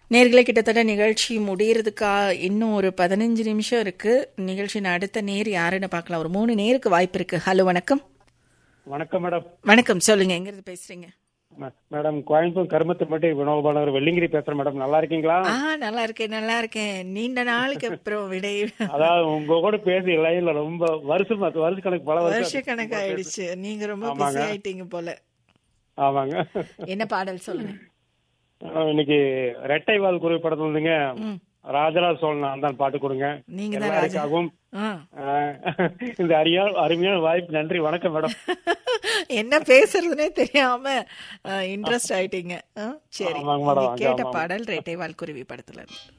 நேர்களை கிட்டத்தட்ட நிகழ்ச்சி முடியறதுக்கா இன்னும் ஒரு பதினஞ்சு நிமிஷம் இருக்கு நிகழ்ச்சியின் அடுத்த நேர் யாருன்னு பார்க்கலாம் ஒரு மூணு நேருக்கு வாய்ப்பு இருக்கு ஹலோ வணக்கம் வணக்கம் மேடம் வணக்கம் சொல்லுங்க எங்க இருந்து பேசுறீங்க ம- மேடம் கோயம்புத்தூர் கருமத்துப்பட்டி வினோபானவர் வெள்ளிங்கிரி பேசுறேன் மேடம் நல்லா இருக்கீங்களா ஆ நல்லா இருக்கேன் நல்லா இருக்கேன் நீண்ட நாளுக்கு அப்புறம் விடை அதாவது உங்க கூட பேசி லைன்ல ரொம்ப வருஷம் வருஷ கணக்கு பல வருஷம் வருஷ கணக்காயிடுச்சு நீங்க ரொம்ப ஆமாங்க. பிஸி ஆயிட்டீங்க போல ஆமாங்க என்ன பாடல் சொல்லுங்க அஹ் இன்னைக்கு ரெட்டை வால் குருவி படத்துல இருந்துங்க ம். ராஜராஜ சோழன் அந்த பாட்டு கொடுங்க நீங்க தான் ராஜா எல்லாருக்காகவும் ஆ. அஹ், இந்த அரியா அருமையான வாய்ப்பு நன்றி வணக்கம் மேடம் என்ன பேசுறதுனே தெரியாம இன்ட்ரெஸ்ட் ஆயிட்டீங்க ஆ, சரி ஆமாங்க மேடம், நீங்க கேட்ட ஆமாம். பாடல் ரெட்டைவால் குருவி படத்துல இருந்து